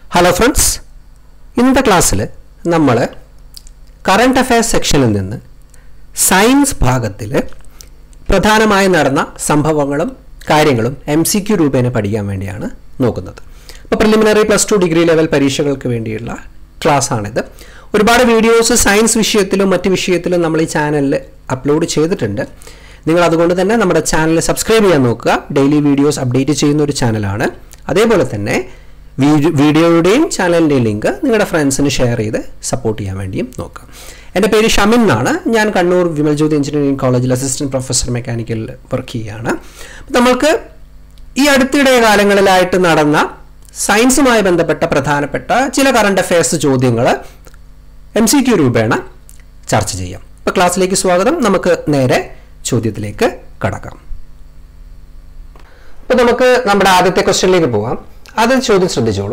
hello friends ഇന്നത്തെ ക്ലാസ്സിൽ നമ്മൾ കറണ്ട് അഫയേഴ്സ് സെക്ഷനിൽ നിന്ന് സയൻസ് ഭാഗത്തിൽ പ്രധാനമായി നടന്ന സംഭവങ്ങളും കാര്യങ്ങളും എം സി ക്യു രൂപേണ പഠിക്കാൻ വേണ്ടിയാണ് നോക്കുന്നത് അപ്പോൾ preliminary plus two degree level പരീക്ഷകൾക്ക് വേണ്ടിയുള്ള ക്ലാസ്സാണിത് ഒരുപാട് വീഡിയോസ് സയൻസ് വിഷയത്തിലും മറ്റ് വിഷയത്തിലും നമ്മൾ ഈ ചാനലിൽ അപ്ലോഡ് ചെയ്തിട്ടുണ്ട് നിങ്ങൾ അതുകൊണ്ട് തന്നെ നമ്മുടെ ചാനൽ സബ്സ്ക്രൈബ് ചെയ്യാൻ നോക്കുക ഡെയിലി വീഡിയോസ് അപ്ഡേറ്റ് ചെയ്യുന്ന ഒരു ചാനലാണ് അതേപോലെ തന്നെ വീ- വീഡിയോയുടെയും ചാനലിൻ്റെയും ലിങ്ക് നിങ്ങളുടെ ഫ്രണ്ട്സിന് ഷെയർ ചെയ്ത് സപ്പോർട്ട് ചെയ്യാൻ വേണ്ടിയും നോക്കുക എൻ്റെ പേര് ഷമിൻ എന്നാണ് ഞാൻ കണ്ണൂർ വിമൽ ജ്യോതി എഞ്ചിനീയറിംഗ് കോളേജിൽ അസിസ്റ്റൻറ്റ് പ്രൊഫസർ മെക്കാനിക്കൽ വർക്ക് ചെയ്യുകയാണ് അപ്പോൾ നമ്മൾക്ക് ഈ അടുത്തിടെ കാലങ്ങളിലായിട്ട് നടന്ന സയൻസുമായി ബന്ധപ്പെട്ട പ്രധാനപ്പെട്ട ചില കറണ്ട് അഫയേഴ്സ് ചോദ്യങ്ങൾ എം സി ക്യു രൂപേണ ചർച്ച ചെയ്യാം അപ്പോൾ ക്ലാസ്സിലേക്ക് സ്വാഗതം നമുക്ക് നേരെ ചോദ്യത്തിലേക്ക് കടക്കാം അപ്പോൾ നമുക്ക് നമ്മുടെ ആദ്യത്തെ ക്വസ്റ്റ്യനിലേക്ക് പോകാം ആദ്യത്തെ ചോദ്യം ശ്രദ്ധിച്ചോളൂ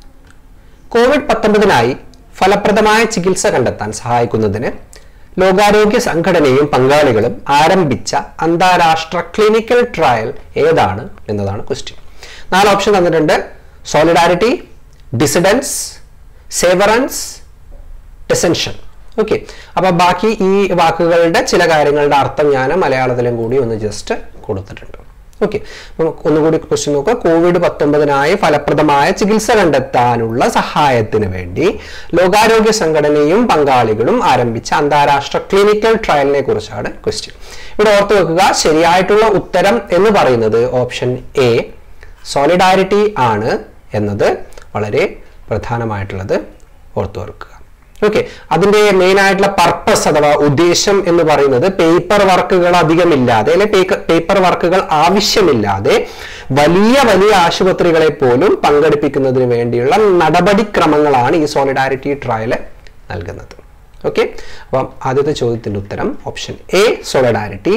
കോവിഡ് പത്തൊമ്പതിനായി ഫലപ്രദമായ ചികിത്സ കണ്ടെത്താൻ സഹായിക്കുന്നതിന് ലോകാരോഗ്യ സംഘടനയും പങ്കാളികളും ആരംഭിച്ച അന്താരാഷ്ട്ര ക്ലിനിക്കൽ ട്രയൽ ഏതാണ് എന്നതാണ് ക്വസ്റ്റ്യൻ നാല് ഓപ്ഷൻ തന്നിട്ടുണ്ട് സോളിഡാരിറ്റി ഡിസിഡൻസ് സേവറൻസ് ഡിസെൻഷൻ ഓക്കെ അപ്പൊ ബാക്കി ഈ വാക്കുകളുടെ ചില കാര്യങ്ങളുടെ അർത്ഥം ഞാൻ മലയാളത്തിലും കൂടി ഒന്ന് ജസ്റ്റ് കൊടുത്തിട്ടുണ്ട് ഓക്കെ ഒന്നുകൂടി ക്വസ്റ്റ്യൻ നോക്കുക കോവിഡ് പത്തൊമ്പതിനായി ഫലപ്രദമായ ചികിത്സ കണ്ടെത്താനുള്ള സഹായത്തിന് വേണ്ടി ലോകാരോഗ്യ സംഘടനയും പങ്കാളികളും ആരംഭിച്ച അന്താരാഷ്ട്ര ക്ലിനിക്കൽ ട്രയലിനെ കുറിച്ചാണ് ക്വസ്റ്റ്യൻ ഇവിടെ ഓർത്ത് വെക്കുക ശരിയായിട്ടുള്ള ഉത്തരം എന്ന് പറയുന്നത് ഓപ്ഷൻ എ സോളിഡാരിറ്റി ആണ് എന്നത് വളരെ പ്രധാനമായിട്ടുള്ളത് ഓർത്തു വെക്കുക ഓക്കെ അതിന്റെ മെയിൻ ആയിട്ടുള്ള പർപ്പസ് അഥവാ ഉദ്ദേശം എന്ന് പറയുന്നത് പേപ്പർ വർക്കുകൾ അധികമില്ലാതെ അല്ലെ പേപ്പർ വർക്കുകൾ ആവശ്യമില്ലാതെ വലിയ വലിയ ആശുപത്രികളെ പോലും പങ്കെടുപ്പിക്കുന്നതിന് വേണ്ടിയുള്ള നടപടിക്രമങ്ങളാണ് ഈ സോളിഡാരിറ്റി ട്രയൽ നൽകുന്നത് ഓക്കെ അപ്പം ആദ്യത്തെ ചോദ്യത്തിന്റെ ഉത്തരം ഓപ്ഷൻ എ സോളിഡാരിറ്റി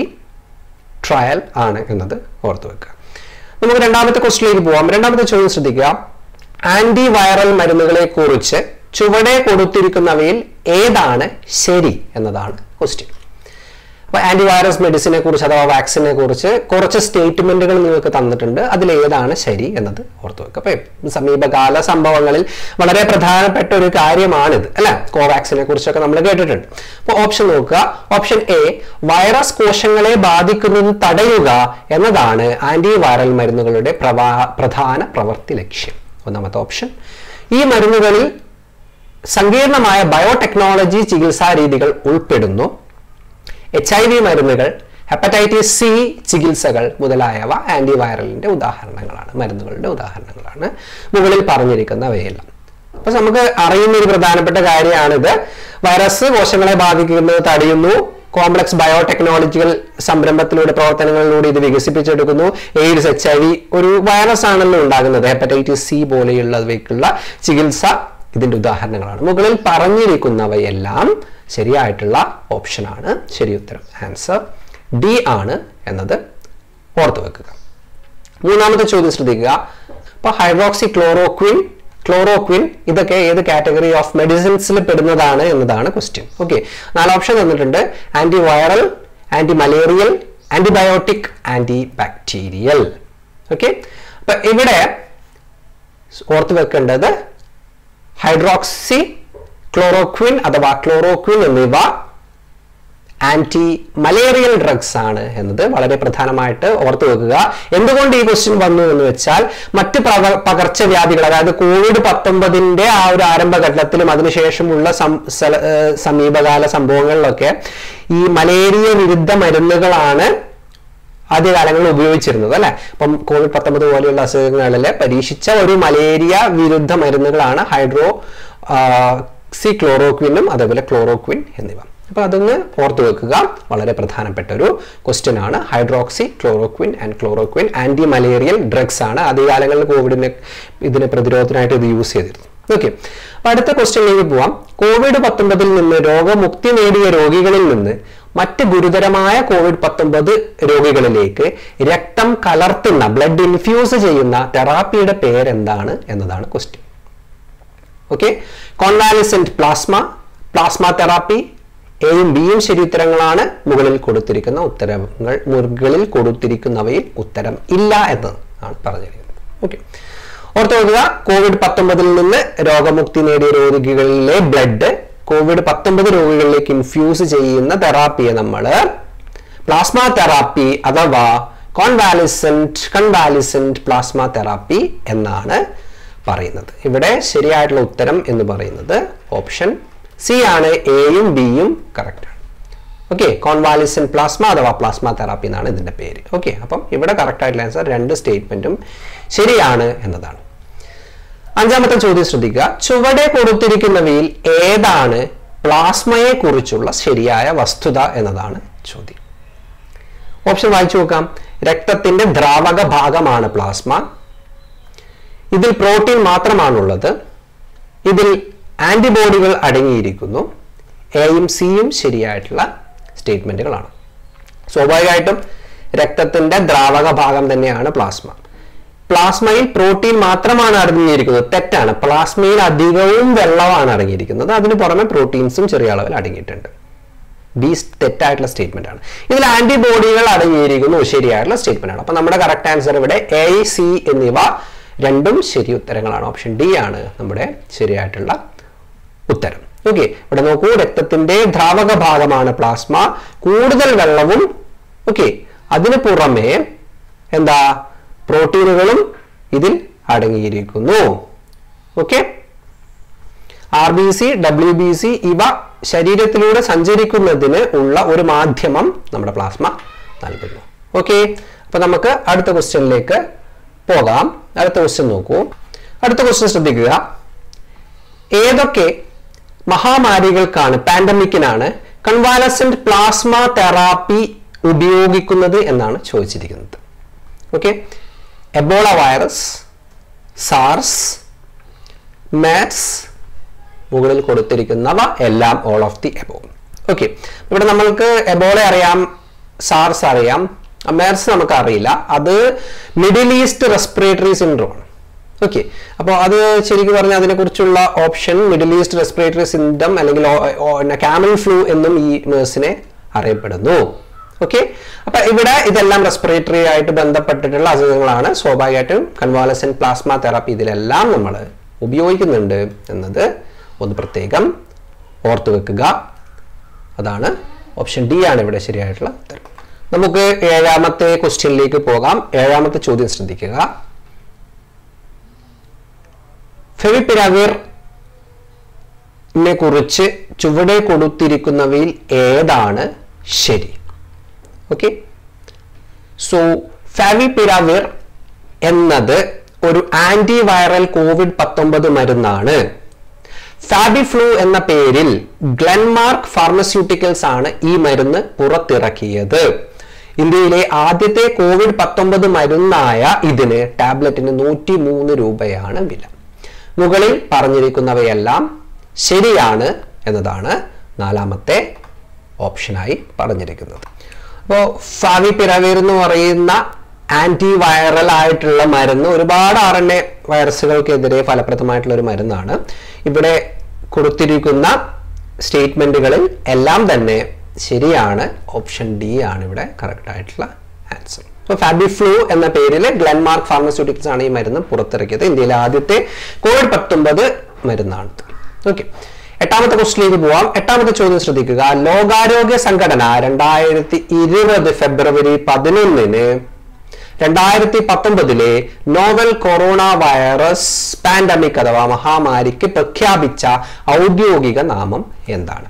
ട്രയൽ ആണ് എന്നത് ഓർത്തു വെക്കുക നമുക്ക് രണ്ടാമത്തെ ക്വസ്റ്റിലേക്ക് പോവാം രണ്ടാമത്തെ ചോദ്യം ശ്രദ്ധിക്കുക ആന്റി വൈറൽ മരുന്നുകളെ കുറിച്ച് ചുവടെ കൊടുത്തിരിക്കുന്നവയിൽ ഏതാണ് ശരി എന്നതാണ് ക്വസ്റ്റ്യൻ അപ്പൊ ആന്റിവൈറസ് മെഡിസിനെ കുറിച്ച് അഥവാ വാക്സിനെ കുറിച്ച് കുറച്ച് സ്റ്റേറ്റ്മെന്റുകൾ നിങ്ങൾക്ക് തന്നിട്ടുണ്ട് അതിൽ ഏതാണ് ശരി എന്നത് ഓർത്തു വെക്കുക അപ്പൊ സമീപകാല സംഭവങ്ങളിൽ വളരെ പ്രധാനപ്പെട്ട ഒരു കാര്യമാണിത് അല്ലെ കോവാക്സിനെ കുറിച്ചൊക്കെ നമ്മൾ കേട്ടിട്ടുണ്ട് അപ്പൊ ഓപ്ഷൻ നോക്കുക ഓപ്ഷൻ എ വൈറസ് കോശങ്ങളെ ബാധിക്കുന്നത് തടയുക എന്നതാണ് ആന്റിവൈറൽ മരുന്നുകളുടെ പ്രവാ പ്രധാന പ്രവൃത്തി ലക്ഷ്യം ഒന്നാമത്തെ ഓപ്ഷൻ ഈ മരുന്നുകളിൽ സങ്കീർണമായ ബയോടെക്നോളജി ചികിത്സാ രീതികൾ ഉൾപ്പെടുന്നു എച്ച് ഐ വി മരുന്നുകൾ ഹെപ്പറ്റൈറ്റിസ് സി ചികിത്സകൾ മുതലായവ ആന്റിവൈറലിന്റെ ഉദാഹരണങ്ങളാണ് മരുന്നുകളുടെ ഉദാഹരണങ്ങളാണ് മുകളിൽ പറഞ്ഞിരിക്കുന്നവയെല്ലാം അപ്പൊ നമുക്ക് അറിയുന്ന ഒരു പ്രധാനപ്പെട്ട കാര്യമാണിത് വൈറസ് കോശങ്ങളെ ബാധിക്കുന്നത് തടയുന്നു കോംപ്ലക്സ് ബയോടെക്നോളജിക്കൽ സംരംഭത്തിലൂടെ പ്രവർത്തനങ്ങളിലൂടെ ഇത് വികസിപ്പിച്ചെടുക്കുന്നു എയ്ഡ്സ് എച്ച് ഐ വി ഒരു വൈറസ് ആണല്ലോ ഉണ്ടാകുന്നത് ഹെപ്പറ്റൈറ്റിസ് സി പോലെയുള്ളവയ്ക്കുള്ള ചികിത്സ ഇതിന്റെ ഉദാഹരണങ്ങളാണ് മുകളിൽ പറഞ്ഞിരിക്കുന്നവയെല്ലാം ശരിയായിട്ടുള്ള ഓപ്ഷനാണ് ശരി ഉത്തരം ആൻസർ ഡി ആണ് എന്നത് ഓർത്തു വെക്കുക മൂന്നാമത്തെ ചോദ്യം ശ്രദ്ധിക്കുക ഇപ്പൊ ഹൈഡ്രോക്സി ക്ലോറോക്വിൻ ക്ലോറോക്വിൻ ഇതൊക്കെ ഏത് കാറ്റഗറി ഓഫ് മെഡിസിൻസിൽ പെടുന്നതാണ് എന്നതാണ് ക്വസ്റ്റ്യൻ ഓക്കെ നാല് ഓപ്ഷൻ തന്നിട്ടുണ്ട് antiviral antimalarial antibiotic antibacterial okay അപ്പൊ ഇവിടെ ഓർത്ത് വെക്കേണ്ടത് ഹൈഡ്രോക്സി ക്ലോറോക്വിൻ അഥവാ ക്ലോറോക്വിൻ എന്നിവ ആന്റി മലേറിയൽ ഡ്രഗ്സ് ആണ് എന്നത് വളരെ പ്രധാനമായിട്ട് ഓർത്തു വെക്കുക എന്തുകൊണ്ട് ഈ ക്വസ്റ്റ്യൻ വന്നു എന്ന് വെച്ചാൽ മറ്റ് പക- പകർച്ചവ്യാധികൾ അതായത് കോവിഡ് പത്തൊമ്പതിന്റെ ആ ഒരു ആരംഭഘട്ടത്തിലും അതിനുശേഷമുള്ള സം- സല- ഏർ സമീപകാല സംഭവങ്ങളിലൊക്കെ ഈ മലേറിയ വിരുദ്ധ മരുന്നുകളാണ് ആദ്യകാലങ്ങളിൽ ഉപയോഗിച്ചിരുന്നത് അല്ലെ അപ്പം കോവിഡ് പത്തൊമ്പത് പോലെയുള്ള അസുഖങ്ങളിൽ പരീക്ഷിച്ച ഒരു മലേറിയ വിരുദ്ധ മരുന്നുകളാണ് ഹൈഡ്രോ സി ക്ലോറോക്വിനും അതേപോലെ ക്ലോറോക്വിൻ എന്നിവ അപ്പൊ അതൊന്ന് ഓർത്തു വെക്കുക വളരെ പ്രധാനപ്പെട്ട ഒരു ക്വസ്റ്റ്യൻ ആണ് hydroxychloroquine and chloroquine antimalarial drugs ആണ് ആദ്യകാലങ്ങളിൽ കോവിഡിന് ഇതിന് പ്രതിരോധത്തിനായിട്ട് ഇത് യൂസ് ചെയ്തിരുന്നു ഓക്കെ അപ്പൊ അടുത്ത ക്വസ്റ്റ്യനിലേക്ക് പോവാം കോവിഡ് പത്തൊമ്പതിൽ നിന്ന് രോഗമുക്തി നേടിയ രോഗികളിൽ നിന്ന് മറ്റ് ഗുരുതരമായ കോവിഡ് പത്തൊമ്പത് രോഗികളിലേക്ക് രക്തം കലർത്തുന്ന ബ്ലഡ് ഇൻഫ്യൂസ് ചെയ്യുന്ന തെറാപ്പിയുടെ പേരെന്താണ് എന്നതാണ് question okay convalescent plasma plasma therapy എയും ബിയും ശരി ഉത്തരങ്ങളാണ് മുകളിൽ കൊടുത്തിരിക്കുന്ന ഉത്തരങ്ങൾ മുകളിൽ കൊടുത്തിരിക്കുന്നവയിൽ ഉത്തരം ഇല്ല എന്ന് ആണ് പറഞ്ഞിരിക്കുന്നത് ഓക്കെ ഓർത്ത് നോക്കുക കോവിഡ് പത്തൊമ്പതിൽ നിന്ന് രോഗമുക്തി നേടിയ രോഗികളിലെ ബ്ലഡ് കോവിഡ് പത്തൊമ്പത് രോഗികളിലേക്ക് ഇൻഫ്യൂസ് ചെയ്യുന്ന തെറാപ്പിയെ നമ്മൾ പ്ലാസ്മ തെറാപ്പി അഥവാ കോൺവാലിസെന്റ് കൺവാലിസെന്റ് പ്ലാസ്മ തെറാപ്പി എന്നാണ് പറയുന്നത് ഇവിടെ ശരിയായിട്ടുള്ള ഉത്തരം എന്ന് പറയുന്നത് ഓപ്ഷൻ സി ആണ് എയും ബിയും കറക്റ്റ് ആണ് ഓക്കെ കോൺവാലിസൻ പ്ലാസ്മ അഥവാ പ്ലാസ്മ തെറാപ്പി എന്നാണ് ഇതിന്റെ പേര് ഓക്കെ അപ്പം ഇവിടെ കറക്റ്റ് ആയിട്ടുള്ള ആൻസർ രണ്ട് സ്റ്റേറ്റ്മെന്റും ശരിയാണ് എന്നതാണ് അഞ്ചാമത്തെ ചോദ്യം ശ്രദ്ധിക്കുക ചുവടെ കൊടുത്തിരിക്കുന്നവയിൽ ഏതാണ് പ്ലാസ്മയെ കുറിച്ചുള്ള ശരിയായ വസ്തുത എന്നതാണ് ചോദ്യം ഓപ്ഷൻ വായിച്ചു നോക്കാം രക്തത്തിന്റെ ദ്രാവക ഭാഗമാണ് പ്ലാസ്മ ഇതിൽ പ്രോട്ടീൻ മാത്രമാണുള്ളത് ഇതിൽ ആന്റിബോഡികൾ അടങ്ങിയിരിക്കുന്നു എയും സിയും ശരിയായിട്ടുള്ള സ്റ്റേറ്റ്മെന്റുകളാണ് സ്വാഭാവികമായിട്ടും രക്തത്തിന്റെ ദ്രാവക ഭാഗം തന്നെയാണ് പ്ലാസ്മ പ്ലാസ്മയിൽ പ്രോട്ടീൻ മാത്രമാണ് അടങ്ങിയിരിക്കുന്നത് തെറ്റാണ് പ്ലാസ്മയിൽ അധികവും വെള്ളമാണ് അടങ്ങിയിരിക്കുന്നത് അതിന് പുറമെ പ്രോട്ടീൻസും ചെറിയ അളവിൽ അടങ്ങിയിട്ടുണ്ട് ബി തെറ്റായിട്ടുള്ള സ്റ്റേറ്റ്മെന്റ് ആണ് ഇതിൽ ആന്റിബോഡികൾ അടങ്ങിയിരിക്കുന്നു ശരിയായിട്ടുള്ള സ്റ്റേറ്റ്മെന്റ് ആണ് അപ്പൊ നമ്മുടെ കറക്റ്റ് ആൻസർ ഇവിടെ എ സി എന്നിവ രണ്ടും ശരി ഉത്തരങ്ങളാണ് ഓപ്ഷൻ ഡി ആണ് നമ്മുടെ ശരിയായിട്ടുള്ള ഉത്തരം ഓക്കെ ഇവിടെ നോക്കൂ രക്തത്തിന്റെ ദ്രാവക ഭാഗമാണ് പ്ലാസ്മ കൂടുതൽ വെള്ളവും ഓക്കെ അതിന് പുറമെ എന്താ പ്രോട്ടീനുകളും ഇതിൽ അടങ്ങിയിരിക്കുന്നു okay R B C W B C ഇവ ശരീരത്തിലൂടെ സഞ്ചരിക്കുന്നതിന് ഉള്ള ഒരു മാധ്യമം നമ്മുടെ പ്ലാസ്മ നൽകുന്നു ഓക്കെ അപ്പൊ നമുക്ക് അടുത്ത ക്വസ്റ്റ്യനിലേക്ക് പോകാം അടുത്ത ക്വസ്റ്റ്യൻ നോക്കൂ അടുത്ത ക്വസ്റ്റ്യൻ ശ്രദ്ധിക്കുക ഏതൊക്കെ മഹാമാരികൾക്കാണ് പാൻഡമിക്കിനാണ് കൺവാലസെന്റ് പ്ലാസ്മ തെറാപ്പി ഉപയോഗിക്കുന്നത് എന്നാണ് ചോദിച്ചിരിക്കുന്നത് ഓക്കെ എബോള വൈറസ് സാർസ് മാറ്റ്സ് മുകളിൽ കൊടുത്തിരിക്കുന്നവ എല്ലാം ഓൾ ഓഫ് ദി എബോ ഓക്കെ ഇവിടെ നമ്മൾക്ക് എബോള അറിയാം സാർസ് അറിയാം മേർസ് നമുക്ക് അറിയില്ല അത് മിഡിൽ ഈസ്റ്റ് റെസ്പിറേറ്ററി സിൻഡ്രോം ആണ് ഓക്കെ അപ്പോൾ അത് ശരിക്കും പറഞ്ഞാൽ അതിനെക്കുറിച്ചുള്ള option Middle East respiratory syndrome അല്ലെങ്കിൽ ക്യാമൽ ഫ്ലൂ എന്നും ഈ മേഴ്സിനെ അറിയപ്പെടുന്നു ഓക്കെ അപ്പൊ ഇവിടെ ഇതെല്ലാം റെസ്പിറേറ്ററി ആയിട്ട് ബന്ധപ്പെട്ടിട്ടുള്ള അസുഖങ്ങളാണ് സ്വാഭാവികമായിട്ടും കൺവാലസൻ പ്ലാസ്മ തെറാപ്പി ഇതിലെല്ലാം നമ്മൾ ഉപയോഗിക്കുന്നുണ്ട് എന്നത് ഒന്ന് പ്രത്യേകം ഓർത്തു വെക്കുക അതാണ് ഓപ്ഷൻ ഡി ആണ് ഇവിടെ ശരിയായിട്ടുള്ള ഉത്തരം നമുക്ക് ഏഴാമത്തെ ക്വസ്റ്റ്യനിലേക്ക് പോകാം ഏഴാമത്തെ ചോദ്യം ശ്രദ്ധിക്കുക ഫെവിപിരാവിർ നെ കുറിച്ച് ചുവടെ കൊടുത്തിരിക്കുന്നവയിൽ ഏതാണ് ശരി ഓക്കെ സോ ഫാവിപിരാവിർ എന്നത് ഒരു ആന്റിവൈറൽ കോവിഡ് പത്തൊമ്പത് മരുന്നാണ് ഫാബിഫ്ലൂ എന്ന പേരിൽ ഗ്ലെൻമാർക്ക് ഫാർമസ്യൂട്ടിക്കൽസ് ആണ് ഈ മരുന്ന് പുറത്തിറക്കിയത് ഇന്ത്യയിലെ ആദ്യത്തെ കോവിഡ് പത്തൊമ്പത് മരുന്നായ ഇതിന് ടാബ്ലറ്റിന് നൂറ്റി മൂന്ന് രൂപയാണ് വില മുകളിൽ പറഞ്ഞിരിക്കുന്നവയെല്ലാം ശരിയാണ് എന്നതാണ് നാലാമത്തെ ഓപ്ഷനായി പറഞ്ഞിരിക്കുന്നത് അപ്പോൾ ഫാവിപിറവീർ എന്ന് പറയുന്ന ആന്റി വൈറൽ ആയിട്ടുള്ള മരുന്ന് ഒരുപാട് ആർ എൻ എ വൈറസുകൾക്കെതിരെ ഫലപ്രദമായിട്ടുള്ള ഒരു മരുന്നാണ് ഇവിടെ കൊടുത്തിരിക്കുന്ന സ്റ്റേറ്റ്മെന്റുകളിൽ എല്ലാം തന്നെ ശരിയാണ് ഓപ്ഷൻ ഡി ആണ് ഇവിടെ കറക്റ്റ് ആയിട്ടുള്ള ആൻസർ അപ്പോൾ ഫാബിഫ്ലൂ എന്ന പേരിൽ ഗ്ലെൻമാർക്ക് ഫാർമസ്യൂട്ടിക്കൽസ് ആണ് ഈ മരുന്ന് പുറത്തിറക്കിയത് ഇന്ത്യയിലെ ആദ്യത്തെ കോവിഡ് പത്തൊമ്പത് മരുന്നാണ് ഓക്കെ എട്ടാമത്തെ ക്വസ്റ്റിലേക്ക് പോവാം എട്ടാമത്തെ ചോദ്യം ശ്രദ്ധിക്കുക ലോകാരോഗ്യ സംഘടന രണ്ടായിരത്തി ഇരുപത് ഫെബ്രുവരി പതിനൊന്നിന് രണ്ടായിരത്തി പത്തൊമ്പതിലെ നോവൽ കൊറോണ വൈറസ് പാൻഡമിക് അഥവാ മഹാമാരിക്ക് പ്രഖ്യാപിച്ച ഔദ്യോഗിക നാമം എന്താണ്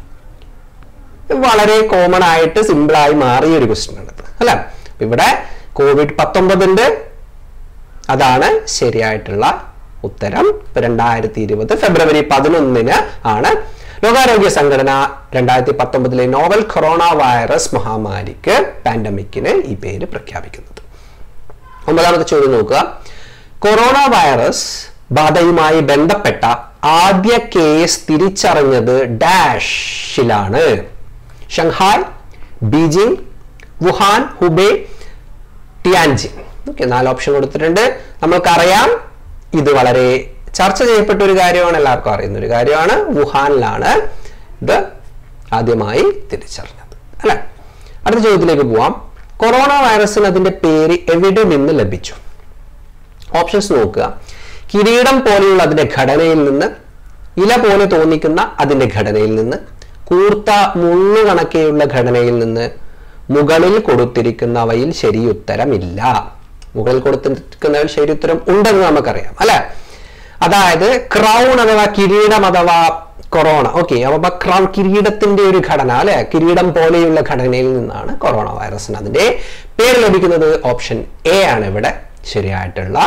വളരെ കോമൺ ആയിട്ട് സിമ്പിളായി മാറിയ ഒരു ക്വസ്റ്റ്യൻ ആണ് അല്ലെ ഇവിടെ കോവിഡ് പത്തൊമ്പതിന്റെ അതാണ് ശരിയായിട്ടുള്ള ഉത്തരം രണ്ടായിരത്തി ഇരുപത് ഫെബ്രുവരി പതിനൊന്നിന് ആണ് ലോകാരോഗ്യ സംഘടന രണ്ടായിരത്തി പത്തൊമ്പതിലെ നോവൽ കൊറോണ വൈറസ് മഹാമാരിക്ക് പാൻഡമിക്കിന് ഈ പേര് പ്രഖ്യാപിക്കുന്നത് ഒമ്പതാമത്തെ ചോദ്യം നോക്കുക കൊറോണ വൈറസ് ബാധയുമായി ബന്ധപ്പെട്ട ആദ്യ കേസ് തിരിച്ചറിഞ്ഞത് ഡാഷിലാണ് Shanghai Beijing Wuhan Hubei Tianjin okay നാല് ഓപ്ഷൻ കൊടുത്തിട്ടുണ്ട് നമ്മൾക്കറിയാം ഇത് വളരെ ചർച്ച ചെയ്യപ്പെട്ട ഒരു കാര്യമാണ് എല്ലാവർക്കും അറിയുന്ന ഒരു കാര്യമാണ് വുഹാനിലാണ് ഇത് ആദ്യമായി തിരിച്ചറിഞ്ഞത് അല്ലെ അടുത്ത ചോദ്യത്തിലേക്ക് പോവാം കൊറോണ വൈറസിന് അതിന്റെ പേര് എവിടെ നിന്ന് ലഭിച്ചു ഓപ്ഷൻസ് നോക്കുക കിരീടം പോലെയുള്ള അതിന്റെ ഘടനയിൽ നിന്ന് ഇല പോലെ തോന്നിക്കുന്ന അതിന്റെ ഘടനയിൽ നിന്ന് കൂർത്ത മുള്ളു കണക്കെയുള്ള ഘടനയിൽ നിന്ന് മുകളിൽ കൊടുത്തിരിക്കുന്നവയിൽ ശരിയുത്തരമില്ല മുകളിൽ കൊടുത്തിരിക്കുന്നവയിൽ ശരിയുത്തരം ഉണ്ടെന്ന് നമുക്കറിയാം അല്ലെ അതായത് ക്രൗൺ അഥവാ കിരീടം അഥവാ കൊറോണ ഓക്കെ അപ്പൊ ക്രൗൺ കിരീടത്തിന്റെ ഒരു ഘടന അല്ലെ കിരീടം പോലെയുള്ള ഘടനയിൽ നിന്നാണ് കൊറോണ വൈറസിന് അതിന്റെ പേര് ലഭിക്കുന്നത് ഓപ്ഷൻ എ ആണ് ഇവിടെ ശരിയായിട്ടുള്ള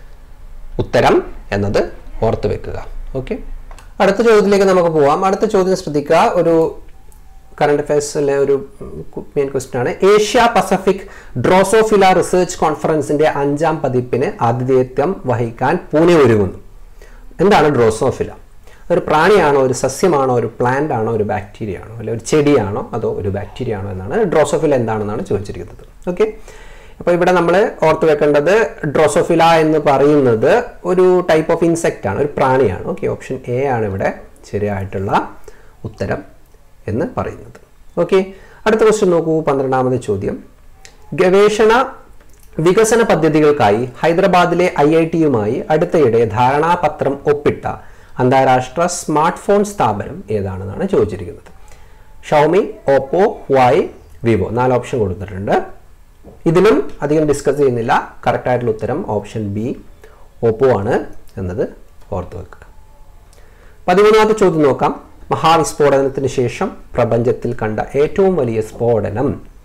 ഉത്തരം എന്നത് ഓർത്തു വെക്കുക ഓക്കെ അടുത്ത ചോദ്യത്തിലേക്ക് നമുക്ക് പോവാം അടുത്ത ചോദ്യം ശ്രദ്ധിക്കുക ഒരു കറണ്ട് അഫയേഴ്സിലെ ഒരു മെയിൻ ക്വസ്റ്റ്യൻ ആണ് ഏഷ്യ പസഫിക് ഡ്രോസോഫില റിസർച്ച് കോൺഫറൻസിന്റെ അഞ്ചാം പതിപ്പിന് ആതിഥേയത്വം വഹിക്കാൻ പൂനെ ഒരുങ്ങുന്നു എന്താണ് ഡ്രോസോഫില ഒരു പ്രാണിയാണോ ഒരു സസ്യമാണോ ഒരു പ്ലാന്റ് ആണോ ഒരു ബാക്ടീരിയ ആണോ അല്ലെ ഒരു ചെടിയാണോ അതോ ഒരു ബാക്ടീരിയ ആണോ എന്നാണ് ഡ്രോസോഫില എന്താണെന്നാണ് ചോദിച്ചിരിക്കുന്നത് ഓക്കെ അപ്പോൾ ഇവിടെ നമ്മൾ ഓർത്ത് വെക്കേണ്ടത് ഡ്രോസോഫില എന്ന് പറയുന്നത് ഒരു ടൈപ്പ് ഓഫ് ഇൻസെക്റ്റ് ആണ് ഒരു പ്രാണിയാണ് ഓക്കെ ഓപ്ഷൻ എ ആണ് ഇവിടെ ശരിയായിട്ടുള്ള ഉത്തരം എന്ന് പറയുന്നത് ഓക്കെ അടുത്ത ക്വസ്റ്റ്യൻ നോക്കൂ പന്ത്രണ്ടാമത് ചോദ്യം ഗവേഷണ വികസന പദ്ധതികൾക്കായി ഹൈദരാബാദിലെ ഐ ഐ ടിയുമായി അടുത്തയിടെ ധാരണാപത്രം ഒപ്പിട്ട അന്താരാഷ്ട്ര സ്മാർട്ട് ഫോൺ സ്ഥാപനം ഏതാണെന്നാണ് ചോദിച്ചിരിക്കുന്നത് ഷൗമി ഓപ്പോ ഹുവായി വിവോ നാല് ഓപ്ഷൻ കൊടുത്തിട്ടുണ്ട് ഇതിലും അധികം ഡിസ്കസ് ചെയ്യുന്നില്ല കറക്റ്റ് ആയിട്ടുള്ള ഉത്തരം ഓപ്ഷൻ ബി ഓപ്പോ ആണ് എന്നത് ഓർത്തു വെക്കുക പതിമൂന്നാമത്തെ ചോദ്യം നോക്കാം മഹാവിസ്ഫോടനത്തിന് ശേഷം പ്രപഞ്ചത്തിൽ കണ്ട ഏറ്റവും വലിയ സ്ഫോടനം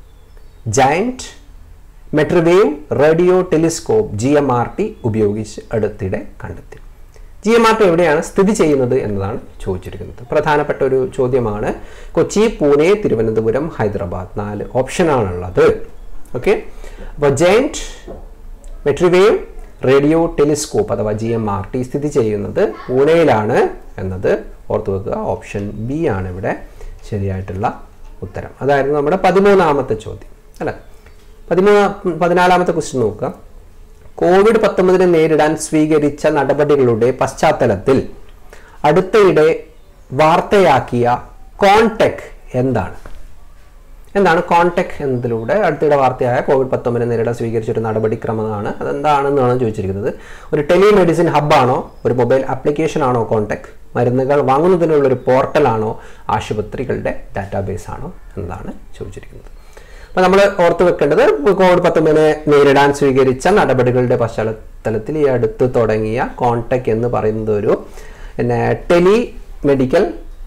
giant metrewave radio telescope G M R T ഉപയോഗിച്ച് അടുത്തിടെ കണ്ടെത്തി ജി എം ആർ ടി എവിടെയാണ് സ്ഥിതി ചെയ്യുന്നത് എന്നതാണ് ചോദിച്ചിരിക്കുന്നത് പ്രധാനപ്പെട്ട ഒരു ചോദ്യമാണ് കൊച്ചി പൂനെ തിരുവനന്തപുരം ഹൈദരാബാദ് നാല് ഓപ്ഷനാണുള്ളത് ഓക്കെ അപ്പോൾ ജയന്റ് മെട്രിവേവ് റേഡിയോ ടെലിസ്കോപ്പ് അഥവാ ജി എം ആർ ടി സ്ഥിതി ചെയ്യുന്നത് പൂനെയിലാണ് എന്നത് ഓർത്തു വെക്കുക ഓപ്ഷൻ ബി ആണ് ഇവിടെ ശരിയായിട്ടുള്ള ഉത്തരം അതായിരുന്നു നമ്മുടെ പതിമൂന്നാമത്തെ ചോദ്യം അല്ലേ പതിമൂന്ന് പതിനാലാമത്തെ ക്വസ്റ്റ്യൻ നോക്കുക കോവിഡ് പത്തൊമ്പതിനെ നേരിടാൻ സ്വീകരിച്ച നടപടികളുടെ പശ്ചാത്തലത്തിൽ അടുത്തയിടെ വാർത്തയാക്കിയ കോൺടെക് എന്താണ് എന്താണ് കോൺടെക് എന്നതിലൂടെ അടുത്തിടെ വാർത്തയായ കോവിഡ് പത്തൊമ്പതിനെ നേരിടാൻ സ്വീകരിച്ച ഒരു നടപടിക്രമമാണ് അതെന്താണെന്നാണ് ചോദിച്ചിരിക്കുന്നത് ഒരു ടെലിമെഡിസിൻ ഹബ്ബാണോ ഒരു മൊബൈൽ ആപ്ലിക്കേഷൻ ആണോ കോൺടെക് മരുന്നുകൾ വാങ്ങുന്നതിനുള്ള ഒരു പോർട്ടലാണോ ആശുപത്രികളുടെ ഡാറ്റാബേസ് ആണോ എന്നതാണ് ചോദിച്ചിരിക്കുന്നത് അപ്പോൾ നമ്മൾ ഓർത്തു വെക്കേണ്ടത് കോവിഡ് പത്തൊമ്പതിനെ നേരിടാൻ സ്വീകരിച്ച നടപടികളുടെ പശ്ചാത്തലത്തിൽ ഈ അടുത്ത് തുടങ്ങിയ കോൺടെക് എന്ന് പറയുന്നത് ഒരു പിന്നെ tele medical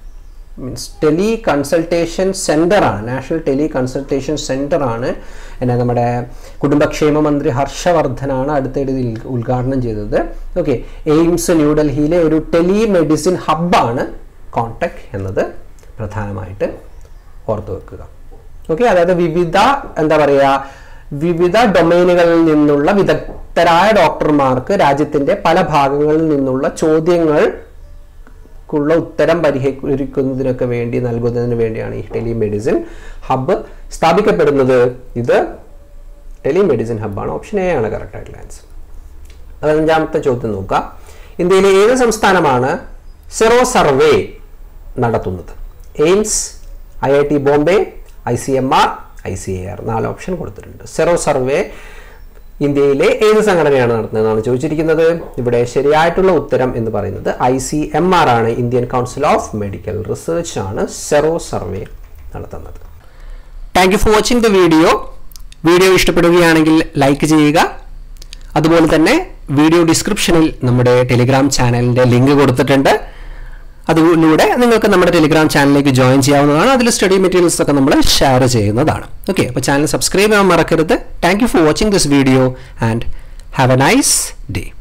means tele consultation സെൻ്ററാണ് നാഷണൽ ടെലി കൺസൾട്ടേഷൻ സെൻ്ററാണ് എന്നാ നമ്മുടെ കുടുംബക്ഷേമ മന്ത്രി ഹർഷവർദ്ധനാണ് അടുത്തിടെ ഇത് ഉദ്ഘ- ഉദ്ഘാടനം ചെയ്തത് ഓക്കെ എയിംസ് ന്യൂഡൽഹിയിലെ ഒരു ടെലി മെഡിസിൻ ഹബ്ബാണ് കോൺടാക്ട് എന്നത് പ്രധാനമായിട്ട് ഓർത്തു വെക്കുക ഓക്കെ അതായത് വിവിധ എന്താ പറയുക വിവിധ ഡൊമൈനുകളിൽ നിന്നുള്ള വിദഗ്ധരായ ഡോക്ടർമാർക്ക് രാജ്യത്തിന്റെ പല ഭാഗങ്ങളിൽ നിന്നുള്ള ചോദ്യങ്ങൾ ക്കുള്ള ഉത്തരം പരിഹരിക്കുന്നതിനൊക്കെ വേണ്ടി നൽകുന്നതിന് വേണ്ടിയാണ് ഈ ടെലിമെഡിസിൻ ഹബ്ബ് സ്ഥാപിക്കപ്പെടുന്നത് ഇത് ടെലിമെഡിസിൻ ഹബ്ബാണ് ഓപ്ഷൻ എ ആണ് കറക്റ്റ് ആയിട്ടുള്ള ആൻസർ പതിനഞ്ചാമത്തെ ചോദ്യം നോക്കാം ഇന്ത്യയിലെ ഏത് സംസ്ഥാനമാണ് സെറോ സർവേ നടത്തുന്നത് AIIMS I I T Bombay I C M R I C A R നാല് ഓപ്ഷൻ കൊടുത്തിട്ടുണ്ട് സെറോ സർവേ ഇന്ത്യയിലെ ഏത് സംഘടനയാണ് നടത്തുന്നതെന്നാണ് ചോദിച്ചിരിക്കുന്നത് ഇവിടെ ശരിയായിട്ടുള്ള ഉത്തരം എന്ന് പറയുന്നത് ഐ സി എം ആർ ആണ് Indian Council of Medical Research ആണ് സെറോ സർവേ നടത്തുന്നത് thank you for watching the video video ഇഷ്ടപ്പെടുകയാണെങ്കിൽ ലൈക്ക് ചെയ്യുക അതുപോലെ തന്നെ വീഡിയോ ഡിസ്ക്രിപ്ഷനിൽ നമ്മുടെ ടെലിഗ്രാം ചാനലിൻ്റെ ലിങ്ക് കൊടുത്തിട്ടുണ്ട് അതിലൂടെ നിങ്ങൾക്ക് നമ്മുടെ ടെലിഗ്രാം ചാനലിലേക്ക് ജോയിൻ ചെയ്യാവുന്നതാണ് അതിൽ സ്റ്റഡി മെറ്റീരിയൽസ് ഒക്കെ നമ്മൾ ഷെയർ ചെയ്യുന്നതാണ് ഓക്കെ അപ്പോൾ ചാനൽ സബ്സ്ക്രൈബ് ചെയ്യാൻ മറക്കരുത് thank you for watching this video and have a nice day